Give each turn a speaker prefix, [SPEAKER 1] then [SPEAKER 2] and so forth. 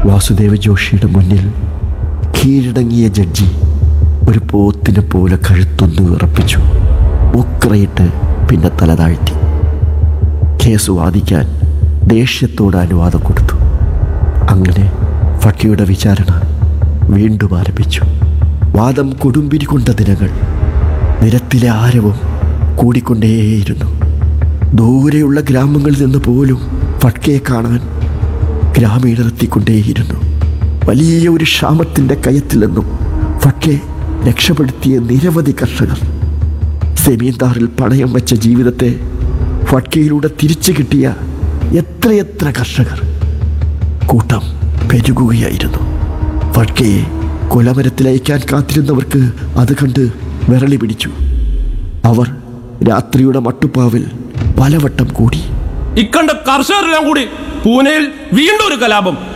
[SPEAKER 1] വാസുദേവ ജോഷിയുടെ മുന്നിൽ കീഴടങ്ങിയ ജഡ്ജി ഒരു പോത്തിനെ പോലെ കഴുത്തൊന്ന് വിറപ്പിച്ചു ഉക്രയിട്ട് പിന്നെ തല താഴ്ത്തി കേസ് വാദിക്കാൻ ദേഷ്യത്തോട് അനുവാദം കൊടുത്തു അങ്ങനെ ഫക്കിയുടെ വിചാരണ വീണ്ടും ആരംഭിച്ചു വാദം കൊടുമ്പിരി കൊണ്ട ദിനങ്ങൾ നിരത്തിലെ ആരവം കൂടിക്കൊണ്ടേയിരുന്നു ദൂരെയുള്ള ഗ്രാമങ്ങളിൽ നിന്ന് പോലും ഫട്കയെ കാണാൻ ഗ്രാമീണർ എത്തിക്കൊണ്ടേയിരുന്നു വലിയ ഒരു ക്ഷാമത്തിൻ്റെ കയത്തിൽ നിന്നും ഫട്കെ രക്ഷപ്പെടുത്തിയ നിരവധി കർഷകർ സെമീന്ദാറിൽ പണയം വെച്ച ജീവിതത്തെ ഫട്കയിലൂടെ തിരിച്ചു കിട്ടിയ എത്രയെത്ര കർഷകർ കൂട്ടം പെരുകുകയായിരുന്നു ഫട്കയെ കൊലമരത്തിലയക്കാൻ കാത്തിരുന്നവർക്ക് അത് കണ്ട് വിരളി പിടിച്ചു അവർ രാത്രിയുടെ മട്ടുപ്പാവിൽ പലവട്ടം കൂടി
[SPEAKER 2] ഇക്കണ്ട കർഷകരെല്ലാം കൂടി പൂനെയിൽ വീണ്ടും ഒരു കലാപം